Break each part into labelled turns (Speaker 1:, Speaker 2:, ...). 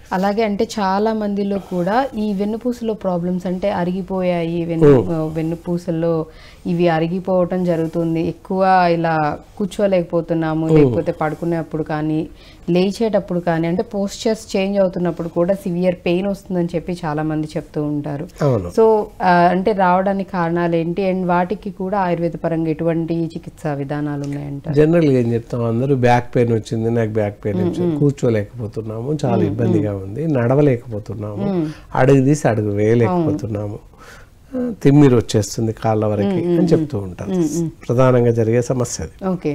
Speaker 1: అలాగే అంటే చాలా మందిలో కూడా ఈ వెన్నుపూసలో ప్రాబ్లమ్స్ అంటే అరిగిపోయాయి వెన్ను వెన్నుపూసల్లో ఇవి అరిగిపోవటం జరుగుతుంది ఎక్కువ ఇలా కూర్చోలేకపోతున్నాము లేకపోతే పడుకునేప్పుడు కానీ లేచేటప్పుడు కానీ అంటే పోస్చర్స్ చేంజ్ అవుతున్నప్పుడు కూడా సివియర్ పెయిన్ వస్తుందని చెప్పి చాలా మంది చెప్తూ ఉంటారు
Speaker 2: అవును
Speaker 1: సో ఆ, అంటే రావడానికి కారణాలు ఏంటి అండ్ వాటికి కూడా ఆయుర్వేద పరంగా ఎటువంటి చికిత్సా విధానాలు ఉన్నాయంట
Speaker 2: జనరల్గా ఏం చెప్తాం అందరూ బ్యాక్ పెయిన్ వచ్చింది నాకు బ్యాక్ పెయిన్ వచ్చింది కూర్చోలేకపోతున్నాము చాలా ఇబ్బందిగా ఉంది నడవలేకపోతున్నాము అడుగు తీసి అడుగు వేయలేకపోతున్నాము ఆ, తిమ్మిరి వచ్చేస్తుంది కాళ్ళ వరకు అని చెప్తూ ఉంటారు ప్రధానంగా జరిగే సమస్య అది
Speaker 1: ఓకే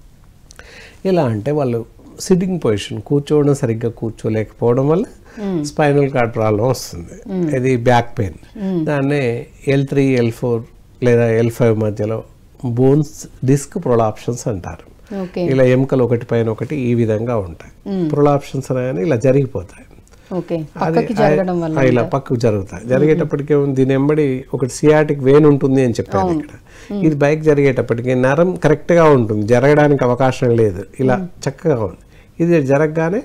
Speaker 2: ఎలా అంటే వాళ్ళు సిట్టింగ్ పొజిషన్ కూర్చోవడం సరిగ్గా కూర్చోలేకపోవడం వల్ల స్పైనల్ కార్డ్ ప్రాబ్లం వస్తుంది ఇది బ్యాక్ పెయిన్ దాన్నే ఎల్ త్రీ ఎల్ ఫోర్ లేదా ఎల్ ఫైవ్ మధ్యలో బోన్స్ డిస్క్ ప్రొలాప్షన్స్ అంటారు
Speaker 1: ఓకే
Speaker 2: ఇలా ఎముకలు ఒకటి పైన ఒకటి ఈ విధంగా ఉంటాయి ప్రొలాప్షన్స్ అనగానే ఇలా జరిగిపోతాయి
Speaker 1: ఓకే
Speaker 2: అది
Speaker 1: పక్కకి జరగడం వల్ల
Speaker 2: ఆ, ఇలా పక్కకు జరుగుతాయి జరిగేటప్పటికి ఏముంది, దీని ఎంబడి ఒకటి సియాటిక్ వేన్ ఉంటుంది అని చెప్పాను ఇక్కడ ఇది బైక్ జరిగేటప్పటికి నరం కరెక్ట్ గా ఉంటుంది జరగడానికి అవకాశం లేదు ఇలా చక్కగా ఉంది ఇది జరగగానే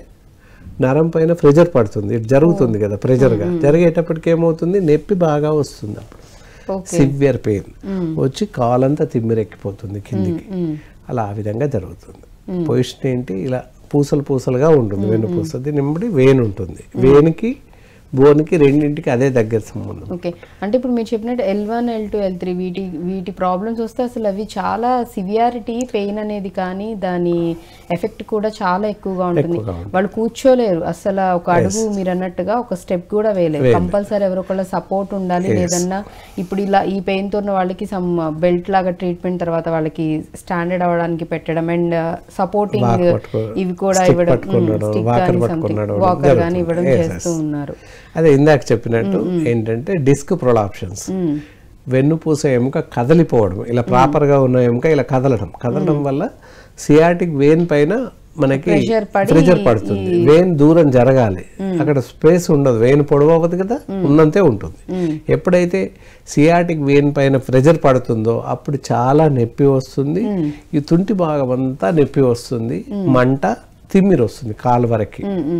Speaker 2: నరం పైన ప్రెజర్ పడుతుంది ఇటు జరుగుతుంది కదా ప్రెజర్ గా జరిగేటప్పటికి ఏమవుతుంది నొప్పి బాగా వస్తుంది అప్పుడు
Speaker 1: ఓకే
Speaker 2: సివియర్ పెయిన్ వచ్చి కాలంతా తిమ్మిరెక్కిపోతుంది కిందికి అలా ఆ విధంగా జరుగుతుంది పొజిషన్ ఏంటి ఇలా పూసలు పూసలుగా ఉంటుంది వెన్ను పూస దీని వెంబడి వేన్ ఉంటుంది వేనికి బోన్కి రెండింటికి అదే దగ్గర సంబంధం
Speaker 1: ఓకే అంటే ఇప్పుడు మీరు చెప్పినట్టు L one L two L three వీటి వీటి ప్రాబ్లమ్స్ వస్తే అసలు అవి చాలా సివియారిటీ పెయిన్ అనేది కానీ దాని ఎఫెక్ట్ కూడా చాలా ఎక్కువగా ఉంటుంది
Speaker 2: ఎక్కువగా
Speaker 1: వాళ్ళు కూర్చోలేరు అసలు ఒక అడుగు మీరు అన్నట్టుగా ఒక స్టెప్ కూడా వేయలేరు కంపల్సరీ ఎవరో ఒకళ్ళ సపోర్ట్ ఉండాలి లేదన్నా ఇప్పుడు ఇలా ఈ పెయిన్ తో ఉన్న వాళ్ళకి సమ్ బెల్ట్ లాగా ట్రీట్మెంట్ తర్వాత వాళ్ళకి స్టాండర్డ్ అవ్వడానికి పెట్టడం అండ్ సపోర్టింగ్
Speaker 2: Walk పట్టుకో-
Speaker 1: ఇవి కూడా
Speaker 2: stick
Speaker 1: ఇవ్వడం
Speaker 2: పట్టుకున్నాడు,
Speaker 1: స్టిక్
Speaker 2: walker
Speaker 1: కానీ
Speaker 2: పట్టుకున్నాడు,
Speaker 1: సంథింగ్ వాకర్ కానీ ఇవ్వడం
Speaker 2: జరుగుతుంది. Yes,
Speaker 1: చేస్తూ ఉన్నారు
Speaker 2: అదే ఇందాక చెప్పినట్టు ఏంటంటే డిస్క్ ప్రొలాప్షన్స్ వెన్నుపూస ఎముక కదలిపోవడం ఇలా ప్రాపర్ గా ఉన్న ఎముక ఇలా కదలడం కదలడం వల్ల సియాటిక్ వేన్ పైన మనకి
Speaker 1: Pressure పడి
Speaker 2: ప్రెషర్ పడుతుంది వేన్ దూరం జరగాలి అక్కడ స్పేస్ ఉండదు వేన్ పొడవు అవ్వదు కదా ఉన్నంతే ఉంటుంది ఎప్పుడైతే సియాటిక్ వేన్ పైన ప్రెజర్ పడుతుందో అప్పుడు చాలా నొప్పి వస్తుంది ఈ తుంటి భాగం అంతా నొప్పి వస్తుంది మంట తిమ్మిరి వస్తుంది కాలు వరకు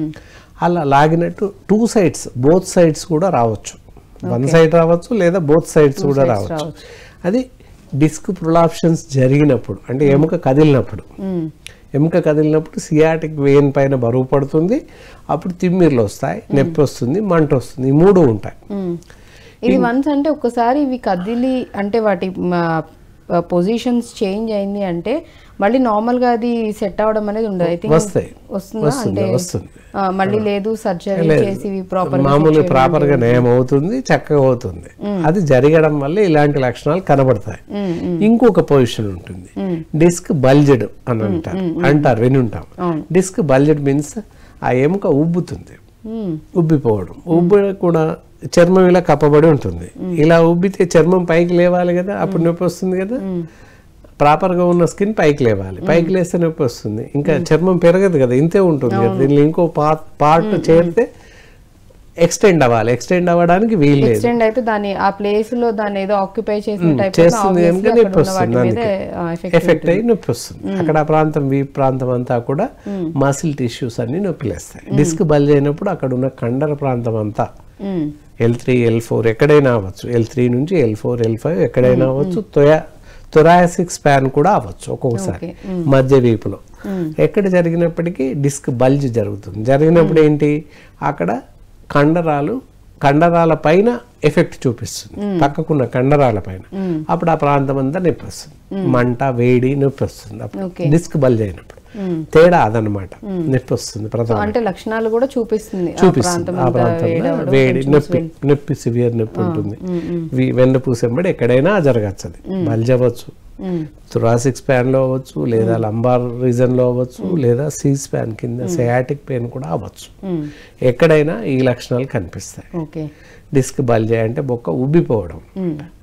Speaker 2: అలా లాగినట్టు టూ సైడ్స్ బోత్ సైడ్స్ కూడా రావచ్చు వన్ సైడ్ రావచ్చు లేదా బోత్ సైడ్స్ కూడా రావచ్చు అది డిస్క్ ప్రొలాప్షన్స్ జరిగినప్పుడు అంటే ఎముక కదిలినప్పుడు ఎముక కదిలినప్పుడు సియాటిక్ వేన్ పైన బరువు పడుతుంది అప్పుడు తిమ్మిర్లు వస్తాయి నొప్పి వస్తుంది మంట వస్తుంది ఈ మూడు ఉంటాయి
Speaker 1: ఇది వన్స్ అంటే ఒక్కసారి ఇవి కదిలి అంటే వాటి పొజిషన్స్ చేంజ్ అయింది అంటే మళ్ళీ నార్మల్ గా అది సెట్ అవడం అనేది ఉండదు ఐ థింక్
Speaker 2: వస్తాయి
Speaker 1: వస్తుందా
Speaker 2: వస్తుంది
Speaker 1: అంటే
Speaker 2: వస్తుంది
Speaker 1: ఆ, మళ్ళీ లేదు సర్జరీ చేసి ఇవి ప్రాపర్
Speaker 2: మామూలు ప్రాపర్ గా నయం అవుతుంది చక్కగా అవుతుంది అది జరగడం వల్ల ఇలాంటి లక్షణాలు కనబడతాయి ఇంకొక పొజిషన్ ఉంటుంది డిస్క్ బల్జెడ్ అని అంటారు అంటారు విని ఉంటాం డిస్క్ బల్జెడ్ మీన్స్ ఆ ఎముక ఉబ్బుతుంది ఉబ్బిపోవడం ఉబ్బు కూడా చర్మం ఇలా కప్పబడి ఉంటుంది ఇలా ఉబ్బితే చర్మం పైకి లేవాలి కదా అప్పుడు నొప్పి వస్తుంది కదా ప్రాపర్ గా ఉన్న స్కిన్ పైకి లేవాలి పైకి లేస్తే నొప్పి వస్తుంది ఇంకా చర్మం పెరగదు కదా ఇంతే ఉంటుంది కదా దీనిలో ఇంకో పార్ట్ చేరితే ఎక్స్టెండ్ అవ్వాలి ఎక్స్టెండ్ అవ్వడానికి వీలు లేదు
Speaker 1: ఎక్స్టెండ్ అయితే దాని ఆ ప్లేస్ లో దాన్ని ఏదో ఆక్యుపై చేసిన టైప్
Speaker 2: చేస్తుంది కనుక నొప్పి వస్తుంది
Speaker 1: మీద
Speaker 2: అందుకే
Speaker 1: ఎఫెక్ట్
Speaker 2: ఎఫెక్ట్ అయ్యి నొప్పి వస్తుంది అక్కడ ఆ ప్రాంతం వీ ప్రాంతం అంతా కూడా మసిల్ టిష్యూస్ అన్ని నొప్పిలేస్తాయి డిస్క్ బల్జ్ అయినప్పుడు అక్కడ ఉన్న కండర ప్రాంతం అంతా ఎల్ త్రీ ఎల్ ఫోర్ ఎక్కడైనా అవ్వచ్చు ఎల్ త్రీ నుంచి ఎల్ ఫోర్ ఎల్ ఫైవ్ ఎక్కడైనా అవ్వచ్చు తొయా థొరాసిక్ స్పాన్ కూడా అవ్వచ్చు ఒక్కొక్కసారి మధ్య వీపులో ఎక్కడ జరిగినప్పటికీ డిస్క్ బల్జ్ జరుగుతుంది జరిగినప్పుడు ఏంటి అక్కడ కండరాలు కండరాల పైన ఎఫెక్ట్ చూపిస్తుంది పక్కకున్న కండరాల పైన అప్పుడు ఆ ప్రాంతం అంతా నొప్పి వస్తుంది మంట వేడి నొప్పి వస్తుంది అప్పుడు డిస్క్ బల్జ్ అయినప్పుడు తేడా అదనమాట నొప్పి వస్తుంది ప్రధాన
Speaker 1: అంటే లక్షణాలు కూడా చూపిస్తుంది ఆ
Speaker 2: చూపిస్తుంది
Speaker 1: ప్రాంతం
Speaker 2: ఆ
Speaker 1: అంతా
Speaker 2: ప్రాంతంలో
Speaker 1: వేడవడం,
Speaker 2: వేడి
Speaker 1: కొంచెం
Speaker 2: నొప్పి నొప్పి సివియర్ నొప్పి ఉంటుంది వి- వెన్నుపూస వెంబడి ఎక్కడైనా జరగచ్చు అది బల్జ్ అవ్వచ్చు థొరాసిక్ స్పాన్ లో అవ్వచ్చు లేదా లంబార్ రీజన్ లో అవ్వచ్చు లేదా సి స్పాన్ కింద సయాటిక్ పెయిన్ కూడా అవ్వచ్చు ఎక్కడైనా ఈ లక్షణాలు కనిపిస్తాయి
Speaker 1: ఓకే
Speaker 2: డిస్క్ బల్జ్ అంటే బొక్క ఉబ్బిపోవడం